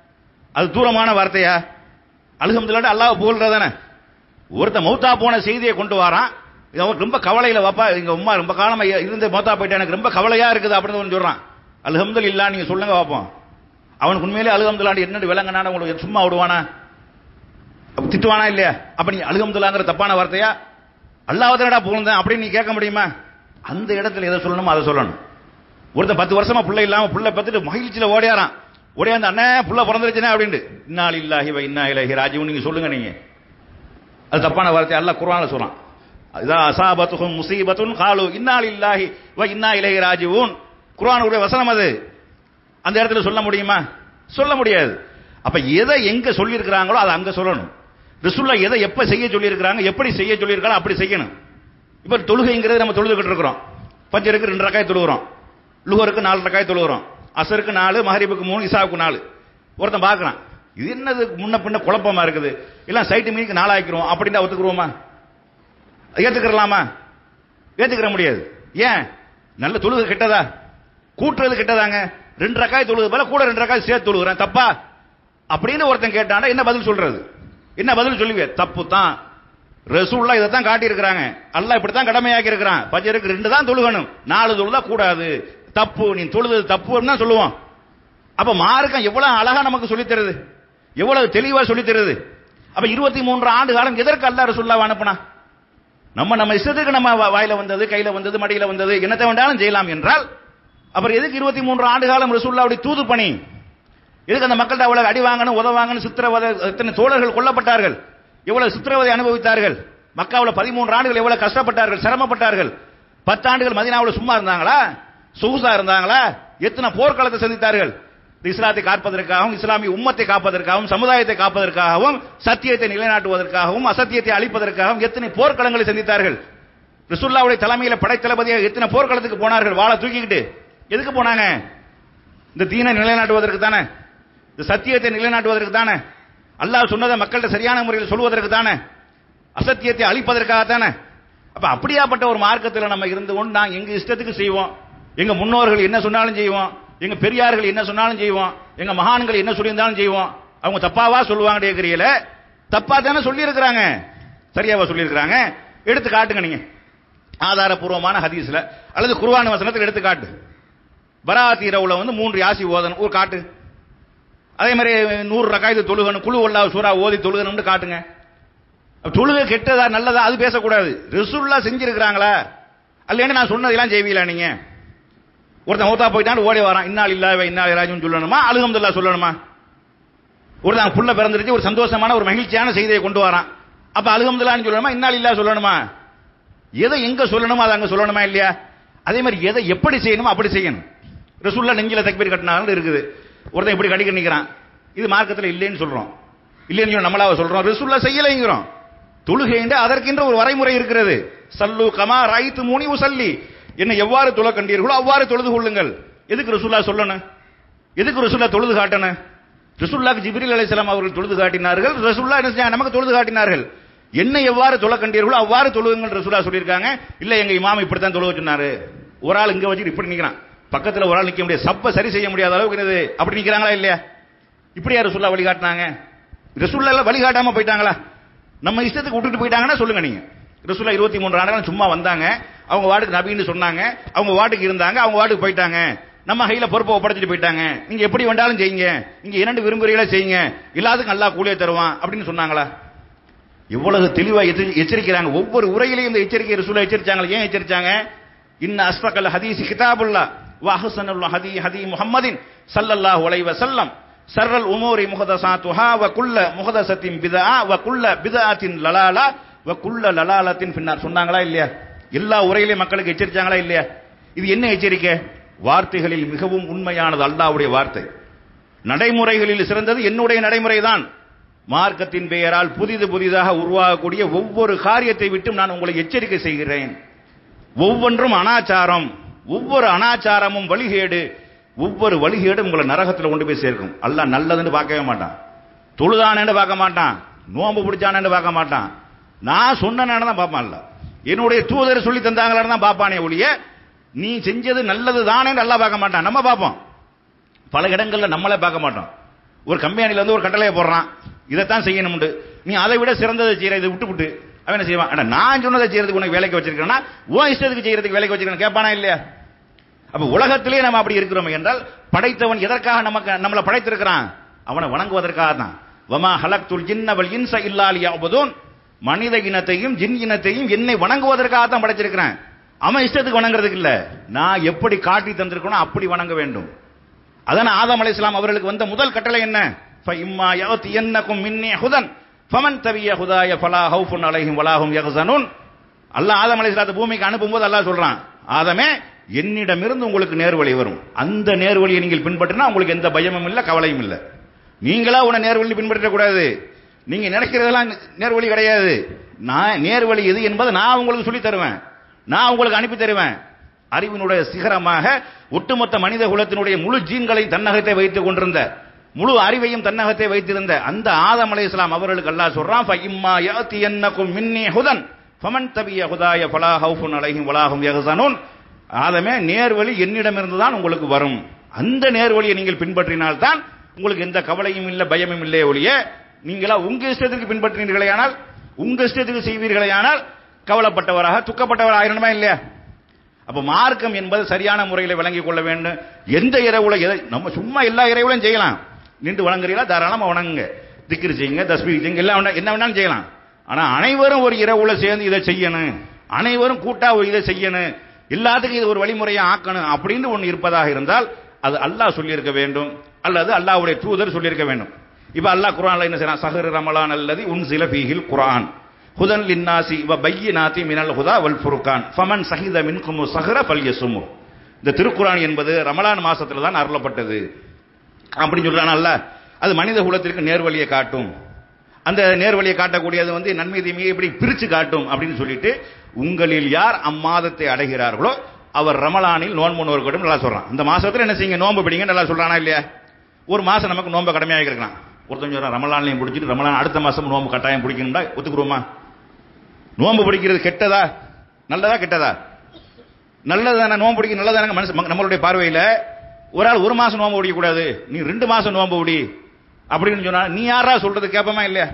Speaker 1: அது தூரமான வார்த்தையா அல்ஹம்துலில்லாஹ் அல்லாஹ் புகழ்றதானே ஒருத்தன் மௌத்தா போன செய்தியை கொண்டு வரான் இது அவன் ரொம்ப கவலையில வாப்பா எங்க அம்மா ரொம்ப காலமா இருந்து மௌத்தா போயிட்டா எனக்கு ரொம்ப கவலையா இருக்குது அப்படின்னு அவன் சொல்றான் அல்ஹம்துலில்லாஹ் நீங்க சொல்லுங்க பாப்போம் அவனுக்கு உண்மையிலே அல்ஹம்துலில்லாஹ் என்னன்னு விளங்கினா உங்களுக்கு சும்மா விடுவானா அப்ப திட்டுவானா இல்லையா அப்ப நீ அல்ஹம்துலில்லாஹ்ங்கிற தப்பான வார்த்தையா அல்லாஹ்வதனடா புகழ்ந்தேன் அப்படின்னு நீ கேட்க முடியுமா அந்த இடத்துல எதை சொல்லணுமோ அதை சொல்லணும் ஒருத்தன் பத்து வருஷமா புள்ள இல்லாம புள்ள பத்துட்டு மகிழ்ச்சியில ஓடியாரான் ஓடியாந்து அண்ணே புள்ள பிறந்துருச்சுனே அப்படின்ட்டு இன்னால் இல்லாஹி வ இன்னா இலைஹி ராஜிவும் நீங்க சொல்லுங்க நீங்க அது தப்பான வார்த்தை அல்லாஹ் குர்ஆன்ல சொல்றான் இதா அசாபத்துஹும் முசீபத்துன் காலு இன்னால் இல்லாஹி வ இன்னா இலைஹி ராஜிவும் குர்ஆனுடைய வசனம் அது அந்த இடத்துல சொல்ல முடியுமா சொல்ல முடியாது அப்ப எதை எங்க சொல்லி இருக்கிறாங்களோ அதை அங்க சொல்லணும் ரசூல்லா எதை எப்ப செய்ய சொல்லி இருக்கிறாங்க எப்படி செய்ய சொல்லி இருக்காங்க அப்படி செய்யணும் இப்ப தொழுகைங்கிறது நம்ம தொழுதுகிட்டு இருக்கிறோம் பஞ்சருக்கு ரெண்டு ரக்காய் தொழுகிறோம் லுகருக்கு நாலு ரக்காய் தொழுகிறோம் அசருக்கு நாலு மஹரிபுக்கு மூணு இசாவுக்கு நாலு ஒருத்தன் பார்க்கறான் இது என்னது முன்ன பின்ன குழப்பமா இருக்குது எல்லாம் சைட்டு மீனுக்கு நாளாக்கிறோம் அப்படின்னு ஒத்துக்குருவோமா ஏத்துக்கிறலாமா ஏத்துக்கிற முடியாது ஏன் நல்ல தொழுகை கெட்டதா கூட்டுறது கெட்டதாங்க ரெண்டு ரக்காய் தொழுது போல கூட ரெண்டு ரக்காய் சேர்த்து தொழுகிறேன் தப்பா அப்படின்னு ஒருத்தன் கேட்டானா என்ன பதில் சொல்றது என்ன பதில் சொல்லுவே தப்பு தான் ரசூல்லா இதை தான் காட்டி இருக்கிறாங்க அல்லாஹ் இப்படி தான் கடமையாக்கி இருக்கிறான் பஜருக்கு ரெண்டு தான் தொழுகணும் நாலு தொழுதா கூடாது தப்பு நீ தொழுது தப்புன்னு தான் சொல்லுவோம் அப்ப மார்க்கம் எவ்வளவு அழகா நமக்கு சொல்லித் தருது எவ்வளவு தெளிவா சொல்லித் தருது அப்ப இருபத்தி மூன்று ஆண்டு காலம் எதற்கு அல்லாஹ் ரசூல்லாவை அனுப்புனா நம்ம நம்ம இஷ்டத்துக்கு நம்ம வா- வாயில வந்தது கையில வந்தது மடியில வந்தது என்னத்தை வேண்டாலும் செய்யலாம் என்றால் அப்புறம் எதுக்கு இருபத்தி மூன்று ஆண்டு காலம் ரசூல்லாவுடைய தூது பணி எதுக்கு அந்த மக்கள்கிட்ட அவ்வளவு அடி வாங்கணும் உதவாங்கணும் சித்திரவதை எத்தனை தோழர்கள் கொல்லப்பட்டார்கள் எவ்வளவு சித்திரவதை அனுபவித்தார்கள் மக்காவுல பதிமூன்று ஆண்டுகள் எவ்வளவு கஷ்டப்பட்டார்கள் சிரமப்பட்டார்கள் பத்தாண்டுகள் மதினாவுல சும்மா இருந்தாங்களா சொகுசா இருந்தாங்களா எத்தனை போர்க்களத்தை சந்தித்தார்கள் இந்த இஸ்லாத்தை காப்பதற்காகவும் இஸ்லாமிய உம்மத்தை காப்பதற்காகவும் சமுதாயத்தை காப்பதற்காகவும் சத்தியத்தை நிலைநாட்டுவதற்காகவும் அசத்தியத்தை அழிப்பதற்காகவும் எத்தனை போர்க்களங்களை சந்தித்தார்கள் ரிசுல்லாவுடைய தலைமையில படைத்தளபதியாக எத்தனை போர்க்களத்துக்கு போனார்கள் வாளை தூக்கிக்கிட்டு எதுக்கு போனாங்க இந்த தீனை நிலைநாட்டுவதற்கு தானே இந்த சத்தியத்தை நிலைநாட்டுவதற்கு தானே அல்லாஹ் சொன்னதை மக்கள்கிட்ட சரியான முறையில் சொல்வதற்கு தானே அசத்தியத்தை அழிப்பதற்காக தானே அப்ப அப்படியாப்பட்ட ஒரு மார்க்கத்தில் நம்ம இருந்து கொண்டு நாங்க எங்க இஷ்டத்துக்கு செய்வோம் எங்க முன்னோர்கள் என்ன சொன்னாலும் செய்வோம் எங்க பெரியார்கள் என்ன சொன்னாலும் செய்வோம் எங்க மகான்கள் என்ன சொல்லியிருந்தாலும் செய்வோம் அவங்க தப்பாவா சொல்லுவாங்க கேட்கறீங்கள தப்பா தானே சொல்லி இருக்கிறாங்க சரியாவா சொல்லி இருக்கிறாங்க எடுத்து காட்டுங்க நீங்க ஆதாரபூர்வமான ஹதீஸ்ல அல்லது குர்ஆன் வசனத்தில் எடுத்து காட்டு பராத்தி இரவுல வந்து மூன்று யாசி ஓதணும் ஒரு காட்டு அதே மாதிரி நூறு ரகாயத்து தொழுகணும் குழு ஒல்லா சூறா ஓதி தொழுகணும்னு காட்டுங்க அப்ப தொழுகை கெட்டதா நல்லதா அது பேசக்கூடாது ரிசுல்லா செஞ்சிருக்கிறாங்களா அல்லேன்னு நான் சொன்னதெல்லாம் செய்வீங்களா நீங்க ஒருத்தன் மூத்தா போயிட்டான்னு ஓடி வரான் இன்னால் இல்லாத இன்னால் ராஜுன்னு சொல்லணுமா அலுகம்துல்லா சொல்லணுமா ஒருத்தன் புள்ள பிறந்துருச்சு ஒரு சந்தோஷமான ஒரு மகிழ்ச்சியான செய்தியை கொண்டு வரான் அப்ப அலுகம்துல்லான்னு சொல்லணுமா இன்னால் இல்லா சொல்லணுமா எதை எங்க சொல்லணுமோ அதை அங்க சொல்லணுமா இல்லையா அதே மாதிரி எதை எப்படி செய்யணுமோ அப்படி செய்யணும் ரசூல்லா நெஞ்சில தக்பீர் கட்டினாலும் இருக்குது ஒருத்தன் இப்படி கடிக்க நிக்கிறான் இது மார்க்கத்தில் இல்லைன்னு சொல்றோம் இல்லைன்னு சொல்லி நம்மளாவ சொல்றோம் ரசூல்லா செய்யலைங்கிறோம் தொழுகைன்ற அதற்கென்ற ஒரு வரைமுறை இருக்கிறது சல்லு கமா ராய்த்து முனி உசல்லி என்ன எவ்வாறு தொழ கண்டீர்களோ அவ்வாறு தொழுது கொள்ளுங்கள் எதுக்கு ரசூல்லா சொல்லணும் எதுக்கு ரசூல்லா தொழுது காட்டணும் ரசூல்லாக்கு ஜிப்ரீல் அலைஹிஸ்ஸலாம் அவர்கள் தொழுது காட்டினார்கள் ரசூல்லா என்ன செஞ்சாங்க நமக்கு தொழுது காட்டினார்கள் என்ன எவ்வாறு தொழ கண்டீர்களோ அவ்வாறு தொழுகுங்கள் ரசூல்லா சொல்லியிருக்காங்க இல்ல எங்க இமாம் இப்படித்தான் தொழுவ சொன்னாரு ஒரு ஆள் இங்க வச்சுட்டு இப்படி நிக்கிறான் பக்கத்துல ஒரு ஆள் நிக்க முடியாது சப்ப சரி செய்ய முடியாத அளவுக்கு என்னது அப்படி நிக்கிறாங்களா இல்லையா இப்படியா ரசூல்லா வழிகாட்டினாங்க ரசூல்லா எல்லாம் வழிகாட்டாம போயிட்டாங்களா நம்ம இஷ்டத்துக்கு விட்டுட்டு போயிட்டாங்கன்னா சொல்லுங்க நீங்க ரசூல்லா இருபத்தி மூன்று ஆண்டுகள் சும்மா வந்தாங்க அவங்க வார்டுக்கு நபின்னு சொன்னாங்க அவங்க வார்டுக்கு இருந்தாங்க அவங்க வார்டுக்கு போயிட்டாங்க நம்ம கையில பொறுப்பை ஒப்படைச்சிட்டு போயிட்டாங்க நீங்க எப்படி வேண்டாலும் செய்யுங்க நீங்க இரண்டு விரும்புறீங்களா செய்யுங்க எல்லாத்துக்கும் நல்லா கூலியை தருவான் அப்படின்னு சொன்னாங்களா எவ்வளவு தெளிவா எச்சரி- எச்சரிக்கிறாங்க ஒவ்வொரு உரையிலையும் இந்த எச்சரிக்கை ரசூலா எச்சரிச்சாங்க ஏன் எச்சரிச்சாங்க இன்ன அஸ்பகல் ஹதீஸ் கிதாபுல்லா வ அஹ்சனுல் ஹதி ஹதி முஹம்மதின் ஸல்லல்லாஹு அலைஹி வஸல்லம் சர்ரல் உமூரி முஹதசாத்துஹா வ குல்ல முஹதசத்தின் பிதஆ வ குல்ல பிதஆத்தின் லலாலா வ குல்ல லலாலத்தின் பின்னார் சொன்னாங்களா இல்லையா எல்லா உரையிலையும் மக்களுக்கு எச்சரிச்சாங்களா இல்லையா இது என்ன எச்சரிக்கை வார்த்தைகளில் மிகவும் உண்மையானது அல்லாஹ்வுடைய வார்த்தை நடைமுறைகளில் சிறந்தது என்னுடைய நடைமுறைதான் மார்க்கத்தின் பெயரால் புதிது புதிதாக உருவாகக்கூடிய ஒவ்வொரு காரியத்தை விட்டும் நான் உங்களை எச்சரிக்கை செய்கிறேன் ஒவ்வொன்றும் அனாச்சாரம் ஒவ்வொரு அனாச்சாரமும் வழிகேடு ஒவ்வொரு வழிகேடும் உங்களை நரகத்தில் கொண்டு போய் சேர்க்கும் அல்லாஹ் நல்லதுன்னு பார்க்கவே மாட்டான் தொழுதானேன்னு பார்க்க மாட்டான் நோம்பு பிடிச்சானேன்னு பார்க்க மாட்டான் நான் சொன்னேன்னு தான் பார்ப்பான் அல்ல என்னுடைய தூதர் சொல்லி தந்தாங்களான்னு தான் பார்ப்பானே ஒழிய நீ செஞ்சது நல்லது தானே நல்லா பார்க்க மாட்டான் நம்ம பார்ப்போம் பல இடங்கள்ல நம்மளே பார்க்க மாட்டோம் ஒரு கம்பெனில வந்து ஒரு கட்டளையை போடுறான் இதைத்தான் செய்யணும்னு நீ அதை விட சிறந்ததை செய்யற இதை விட்டு விட்டு அவன் என்ன செய்வான் அட நான் சொன்னதை செய்யறதுக்கு உனக்கு வேலைக்கு வச்சிருக்கேன்னா உன் இஷ்டத்துக்கு செய்யறதுக்கு வேலைக்கு வச்சிருக்கேன் கேட்பானா இல்லையா அப்ப உலகத்திலே நம்ம அப்படி இருக்கிறோம் என்றால் படைத்தவன் எதற்காக நமக்கு நம்மளை படைத்திருக்கிறான் அவனை வணங்குவதற்காக தான் வமா ஹலக்துல் ஜின்னவல் இன்ச இல்லால் யாபதுன் மனித இனத்தையும் ஜின் இனத்தையும் என்னை வணங்குவதற்காக தான் படைச்சிருக்கிறேன் அவன் இஷ்டத்துக்கு வணங்குறதுக்கு இல்ல நான் எப்படி காட்டி தந்திருக்கணும் அப்படி வணங்க வேண்டும் அதான ஆதம் அலைஹிஸ்ஸலாம் அவர்களுக்கு வந்த முதல் கட்டளை என்ன ஃபஇம்மா யஅதியன்னகும் மின்னி ஹுதன் ஃபமன் தபிய ஹுதாய ஃபலா ஹவுஃபுன் அலைஹிம் வலாஹும் யஹ்சனுன் அல்லாஹ் ஆதம் அலைஹிஸ்ஸலாத்தை பூமிக்கு அனுப்பும்போது அல்லாஹ் சொல்றான் ஆதமே என்னிடமிருந்து உங்களுக்கு நேர்வழி வரும் அந்த நேர்வழியை நீங்கள் பின்பற்றினா உங்களுக்கு எந்த பயமும் இல்லை கவலையும் இல்லை நீங்களா உன நேர்வழி பின்பற்ற கூடாது நீங்க நினைக்கிறதெல்லாம் நேர்வழி கிடையாது நான் நேர்வழி எது என்பதை நான் உங்களுக்கு சொல்லி தருவேன் நான் உங்களுக்கு அனுப்பி தருவேன் அறிவினுடைய சிகரமாக ஒட்டுமொத்த மனித குலத்தினுடைய முழு ஜீன்களை தன்னகத்தை வைத்துக் கொண்டிருந்த முழு அறிவையும் தன்னகத்தை வைத்திருந்த அந்த ஆதம் அலைஹிஸ்ஸலாம் அவர்களுக்கு அல்லாஹ் சொல்றான் ஃபஇம்மா யஅதியன்னகும் மின்னி ஹுதன் ஃபமன் தபிய ஹுதாய ஃபலா ஹவுஃபுன் அலைஹிம் வலாஹும் யஹ்சனுன் ஆதமே நேர்வழி என்னிடமிருந்து தான் உங்களுக்கு வரும் அந்த நேர்வழியை நீங்கள் பின்பற்றினால்தான் உங்களுக்கு எந்த கவலையும் இல்லை பயமும் இல்லை ஒழிய நீங்களா உங்க இஷ்டத்திற்கு பின்பற்றினீர்களேயானால் உங்க இஷ்டத்துக்கு செய்வீர்களேயானால் கவலைப்பட்டவராக துக்கப்பட்டவர் ஆயிரணுமா இல்லையா அப்ப மார்க்கம் என்பது சரியான முறையில் விளங்கிக் கொள்ள வேண்டும் எந்த இரவுல எதை நம்ம சும்மா எல்லா இரவுலையும் செய்யலாம் நின்று வணங்குறீங்களா தாராளமா வணங்குங்க திக்ரு செய்யுங்க தஸ்மீ செய்யுங்க எல்லாம் வேணா- என்ன வேணாலும் செய்யலாம் ஆனா அனைவரும் ஒரு இரவுல சேர்ந்து இதை செய்யணும் அனைவரும் கூட்டா ஒரு இதை செய்யணும் எல்லாத்துக்கும் இது ஒரு வழிமுறையை ஆக்கணும் அப்படின்னு ஒன்று இருப்பதாக இருந்தால் அது அல்லாஹ் சொல்லியிருக்க வேண்டும் அல்லது அல்லாஹ்வுடைய தூதர் சொல்லியிருக்க வேண்டும் இப்ப அல்லாஹ் குர்ஆன்ல என்ன செய்யறான் சஹர் ரமலான் அல்லது உன் சில ஃபீஹில் குர்ஆன் ஹுதன் லின்னாசி வ பையினாத்தி மினல் ஹுதா வல் ஃபுர்கான் ஃபமன் சஹித மின்கும் சஹர ஃபல்யசுமு இந்த திருக்குர்ஆன் என்பது ரமலான் மாசத்துல தான் அருளப்பட்டது அப்படின்னு சொல்றானல்ல அது மனித குலத்திற்கு நேர்வழியை காட்டும் அந்த நேர்வழியை காட்டக்கூடியது வந்து நன்மை தீமையை இப்படி பிரிச்சு காட்டும் அப்படின்னு சொல்லிட்டு உங்களில் யார் அம்மாதத்தை அடைகிறார்களோ அவர் ரமலானில் நோன்பு நோக்கட்டும் நல்லா சொல்றான் இந்த மாசத்துல என்ன செய்யுங்க நோன்பு பிடிங்க நல்லா சொல்றானா இல்லையா ஒரு மாசம் நமக்கு நோன்பு கடமையாக இருக்கலாம் ஒருத்தன் சொல்றான் ரமலான்லையும் பிடிச்சிட்டு ரமலான் அடுத்த மாசம் நோன்பு கட்டாயம் பிடிக்கணும்டா ஒத்துக்குருவோமா நோன்பு பிடிக்கிறது கெட்டதா நல்லதா கெட்டதா நல்லதான நோன்பு பிடிக்க நல்லதான மனசு ம- நம்மளுடைய பார்வையில ஒரு ஆள் ஒரு மாசம் நோன்பு பிடிக்க கூடாது நீ ரெண்டு மாசம் நோன்பு பிடி அப்படின்னு சொன்னா நீ யாரா சொல்றது கேட்பமா இல்லையா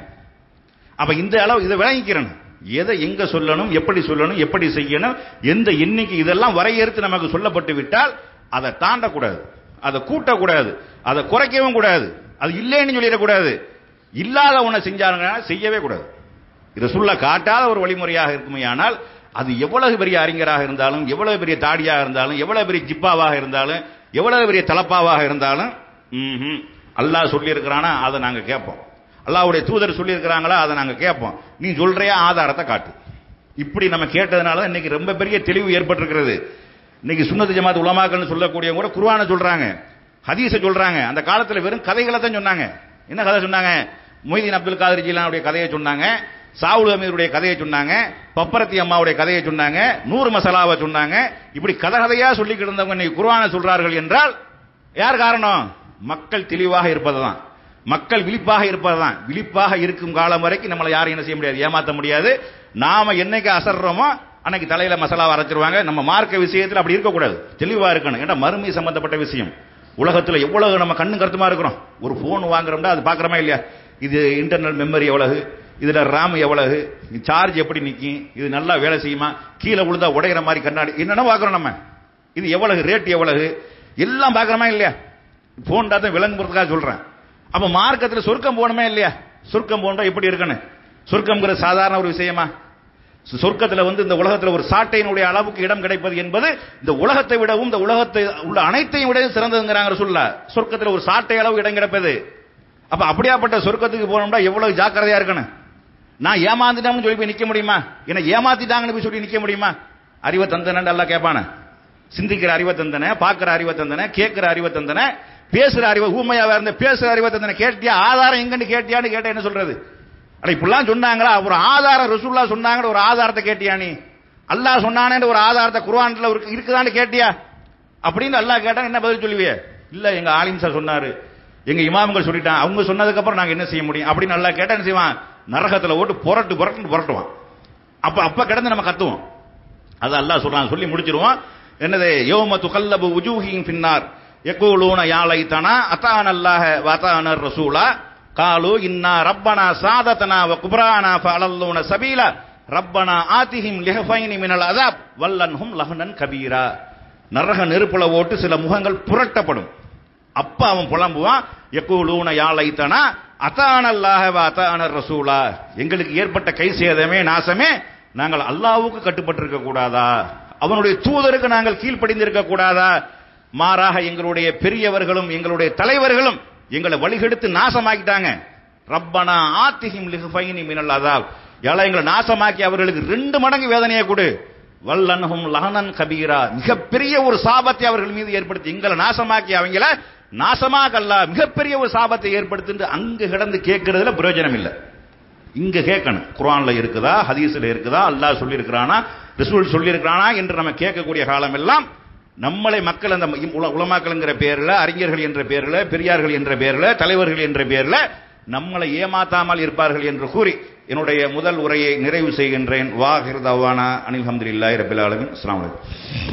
Speaker 1: அப்ப இந்த அளவு இதை விளங்கிக்கிறேன் எதை எங்க சொல்லணும் எப்படி சொல்லணும் எப்படி செய்யணும் எந்த எண்ணிக்கை இதெல்லாம் வரையறுத்து நமக்கு சொல்லப்பட்டு விட்டால் அதை தாண்டக்கூடாது அதை கூட்டக்கூடாது அதை குறைக்கவும் கூடாது அது இல்லைன்னு சொல்லிடக்கூடாது இல்லாத ஒன்றை செஞ்சாங்க செய்யவே கூடாது இதை சொல்ல காட்டாத ஒரு வழிமுறையாக இருக்குமே ஆனால் அது எவ்வளவு பெரிய அறிஞராக இருந்தாலும் எவ்வளவு பெரிய தாடியாக இருந்தாலும் எவ்வளவு பெரிய ஜிப்பாவாக இருந்தாலும் எவ்வளவு பெரிய தலப்பாவாக இருந்தாலும் ம்ஹும். அல்லாஹ் சொல்லியிருக்கிறானா அதை நாங்க கேட்போம் அல்லாஹ்வுடைய தூதர் சொல்லியிருக்கிறாங்களா அதை நாங்க கேட்போம் நீ சொல்றியா ஆதாரத்தை காட்டு இப்படி நம்ம கேட்டதுனால தான் இன்னைக்கு ரொம்ப பெரிய தெளிவு ஏற்பட்டிருக்கிறது இன்னைக்கு சுன்னத்து ஜமாத் உலமாக்கள்னு சொல்லக்கூடியவங்க கூட குர்ஆனை சொல்றாங்க ஹதீஸை சொல்றாங்க அந்த காலத்துல வெறும் கதைகளை தான் சொன்னாங்க என்ன கதை சொன்னாங்க மொய்தீன் அப்துல் காதர் ஜீலானுடைய கதையை சொன்னாங்க சாவுல் அமீருடைய கதையை சொன்னாங்க பப்பரத்தி அம்மாவுடைய கதையை சொன்னாங்க நூறு மசாலாவை சொன்னாங்க இப்படி கதை கதையா சொல்லிக்கிட்டு இருந்தவங்க இன்னைக்கு குர்ஆனை சொல்றார்கள் என்றால் யார் காரணம் மக்கள் தெளிவாக இருப்பதுதான் மக்கள் விழிப்பாக இருப்பதுதான் விழிப்பாக இருக்கும் காலம் வரைக்கும் நம்மளை யாரும் என்ன செய்ய முடியாது ஏமாத்த முடியாது நாம என்னைக்கு அசர்றோமோ அன்னைக்கு தலையில மசாலாவை அரைச்சிருவாங்க நம்ம மார்க்க விஷயத்தில் அப்படி இருக்கக்கூடாது தெளிவா இருக்கணும் ஏன்னா மறுமை சம்பந்தப்பட்ட விஷயம் உலகத்துல எவ்வளவு நம்ம கண்ணு கருத்துமா இருக்கிறோம் ஒரு போன் வாங்குறோம்னா அது பாக்குறோமா இல்லையா இது இன்டர்னல் மெமரி எவ்வளவு இதுல RAM எவ்வளவு சார்ஜ் எப்படி நிக்கும் இது நல்லா வேலை செய்யுமா கீழே விழுந்தா உடையிற மாதிரி கண்ணாடி என்னென்ன பாக்குறோம் நம்ம இது எவ்வளவு ரேட் எவ்வளவு எல்லாம் பாக்குறோமா இல்லையா போன் தான் விளங்குறதுக்காக சொல்றேன் அப்ப மார்க்கத்துல சொர்க்கம் போகணுமே இல்லையா சொர்க்கம் போன்றா எப்படி இருக்கணும் சொர்க்கம்ங்கிற சாதாரண ஒரு விஷயமா சொ- சொர்க்கத்துல வந்து இந்த உலகத்துல ஒரு சாட்டையினுடைய அளவுக்கு இடம் கிடைப்பது என்பது இந்த உலகத்தை விடவும் இந்த உலகத்தை உள்ள அனைத்தையும் விட சிறந்ததுங்கிறாங்க சொல்ல சொர்க்கத்துல ஒரு சாட்டை அளவு இடம் கிடைப்பது அப்ப அப்படியாப்பட்ட சொர்க்கத்துக்கு போனோம்னா எவ்வளவு ஜாக்கிரதையா இருக்கணும் நான் ஏமாந்துட்டோம்னு சொல்லி போய் நிக்க முடியுமா என்ன ஏமாத்திட்டாங்கன்னு போய் சொல்லி நிக்க முடியுமா அறிவை தந்தனன்னு எல்லாம் கேட்பானே சிந்திக்கிற அறிவை தந்தன பார்க்கிற அறிவை தந்தன கேட்கிற அறிவை தந்தன பேசுற அறிவை ஊமையாவா இருந்த பேசுற அறிவை தந்தன கேட்டியா ஆதாரம் எங்கன்னு கேட்டியான்னு கேட்ட என்ன சொல்றது அட இப்படிலாம் சொன்னாங்களா ஒரு ஆதாரம் ரசூல்லா சொன்னாங்கன்னு ஒரு ஆதாரத்தை கேட்டியா நீ அல்லாஹ் சொன்னானேன்னு ஒரு ஆதாரத்தை குர்ஆன்ல இருக்கு- இருக்குதான்னு கேட்டியா அப்படின்னு அல்லாஹ் கேட்டா என்ன பதில் சொல்லுவியே இல்ல எங்க ஆலிம் சார் சொன்னாரு எங்க இமாம்கள் சொல்லிட்டான் அவங்க சொன்னதுக்கு அப்புறம் நாங்க என்ன செய்ய முடியும் அப்படின்னு அல்லாஹ் கேட்டா என்ன செய்வான் நரகத்துல ஓட்டு புரட்டு புரட்டுன்னு புரட்டுவான் அப்ப அப்ப கிடந்து நம்ம கத்துவோம் அது அல்லாஹ் சொல்றான் சொல்லி முடிச்சிருவோம் என்னது யௌம துகல்லபு உஜூஹின் பின்னார் யகூலூன யா லைத்தனா அத்தான அல்லாஹ வ அத்தான ரசூலா காலு இன்னா ரப்பனா சாதத்தனா வ குப்ரானா ஃபஅலல்லூன சபீலா ரப்பனா ஆதிஹிம் லிஹஃபைனி மினல் அஸாப் வல்லன்ஹும் லஹனன் கபீரா நரக நெருப்புல ஓட்டு சில முகங்கள் புரட்டப்படும் அப்ப அவன் புலம்புவான் யகூலூன யா லைத்தனா அத்தான அல்லாஹ வ அத்தான ரசூலா எங்களுக்கு ஏற்பட்ட கை சேதமே நாசமே நாங்கள் அல்லாஹ்வுக்கு கட்டுப்பட்டிருக்க கூடாதா அவனுடைய தூதருக்கு நாங்கள் கீழ்ப்படிந்திருக்க கூடாதா மாறாக எங்களுடைய பெரியவர்களும் எங்களுடைய தலைவர்களும் எங்களை வழிகெடுத்து நாசமாக்கிட்டாங்க ரப்பனா ஆத்திஹிம் லிஹ்ஃபைனி மினல் அதாப் யாழ் எங்களை நாசமாக்கி அவர்களுக்கு ரெண்டு மடங்கு வேதனையை கொடு வல்லன்ஹும் லஹனன் கபீரா மிகப்பெரிய ஒரு சாபத்தை அவர்கள் மீது ஏற்படுத்தி எங்களை நாசமாக்கி அவங்கள நாசமாக அல்ல மிகப்பெரிய ஒரு சாபத்தை ஏற்படுத்தி அங்கு கிடந்து கேட்கறதுல பிரயோஜனம் இல்லை இங்க கேட்கணும் குர்ஆன்ல இருக்குதா ஹதீஸ்ல இருக்குதா அல்லாஹ் சொல்லியிருக்கிறானா ரசூல் சொல்லியிருக்கிறானா என்று நம்ம கேட்கக்கூடிய காலம் எல்லாம் நம்மளை மக்கள் அந்த உல- உலமாக்கள்ங்கிற பேர்ல அறிஞர்கள் என்ற பேர்ல பெரியார்கள் என்ற பேர்ல தலைவர்கள் என்ற பேர்ல நம்மளை ஏமாத்தாமல் இருப்பார்கள் என்று கூறி என்னுடைய முதல் உரையை நிறைவு செய்கின்றேன் வாஹிர் தவானா அனில் ஹம்துலில்லாஹி ரபில் ஆலமின் அஸ்ஸலாமு அலைக்கும்